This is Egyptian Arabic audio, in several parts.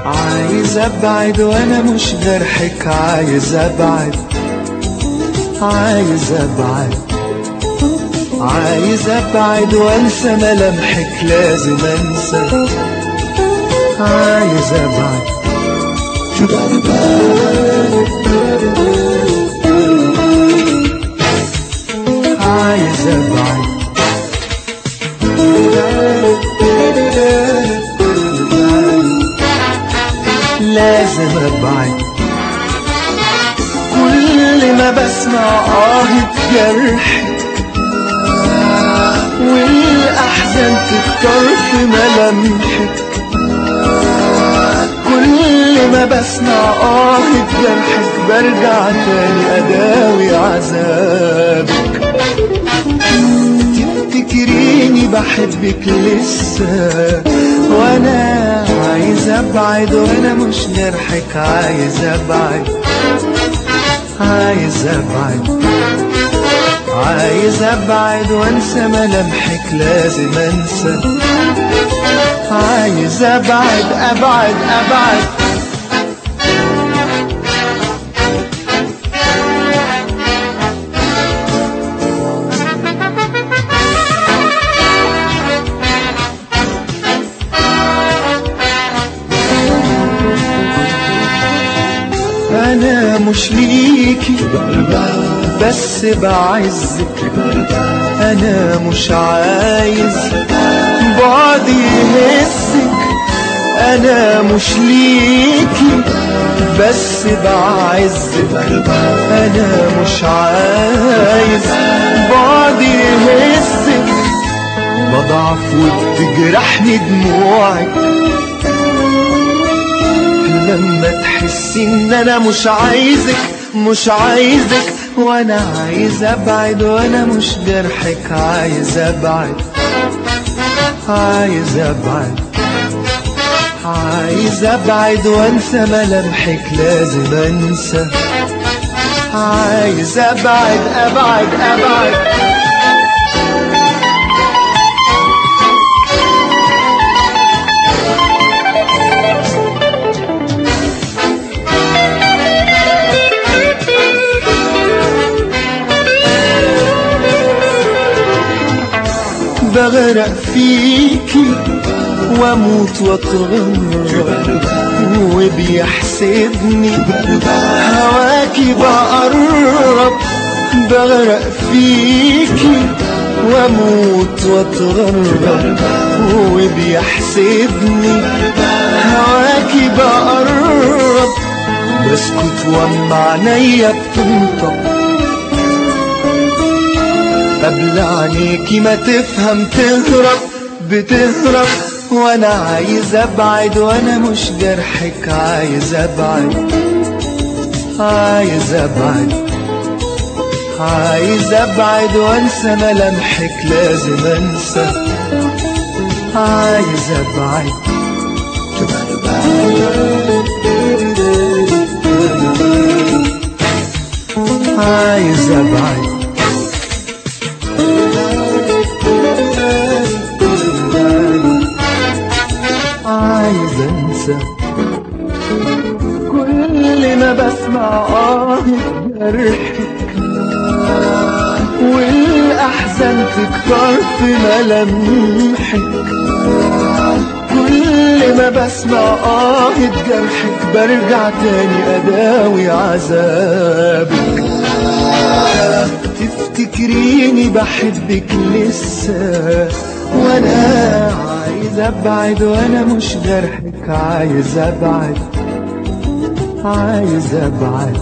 عايز ابعد وانا مش جرحك عايز ابعد عايز ابعد عايز ابعد وانسى ملامحك لازم انسى عايز ابعد عايز ابعد لازم ابعد كل ما بسمع آهة جرحك والأحزان تكتر في ملامحك كل ما بسمع آهة جرحك برجع تاني أداوي عذابك تفتكريني بحبك لسه وانا عايز ابعد وانا مش جرحك عايز ابعد عايز ابعد عايز ابعد وانسى ملامحك لازم انسى عايز ابعد ابعد ابعد انا مش ليكي بس بعزك انا مش عايز بعدي يهزك انا مش ليكي بس بعزك انا مش عايز بعدي يهزك بضعف وبتجرحني دموعك لما تحسي ان انا مش عايزك مش عايزك وانا عايز ابعد وانا مش جرحك عايز ابعد عايز ابعد عايز ابعد وانسى ملامحك لازم انسى عايز ابعد ابعد ابعد بغرق فيكي واموت واتغرب وبيحسدني هواكي بقرب بغرق فيكي واموت واتغرب وبيحسدني هواكي بقرب بسكت واما عينيا بتنطق قبل عينيكي ما تفهم تهرب بتهرب وانا عايز ابعد وانا مش جرحك عايز ابعد عايز ابعد عايز ابعد وانسى ملامحك لازم انسى عايز ابعد عايز ابعد عايز انسى كل ما بسمع آه جرحك والأحزان تكتر في ملامحك كل ما بسمع آه جرحك برجع تاني أداوي عذابك تفتكريني بحبك لسه وانا عايز ابعد وانا مش جرحك عايز ابعد عايز ابعد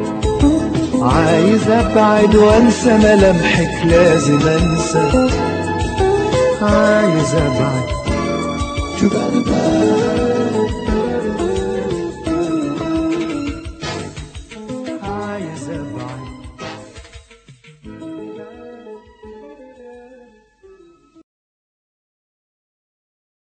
عايز ابعد وانسى ملامحك لازم انسى عايز ابعد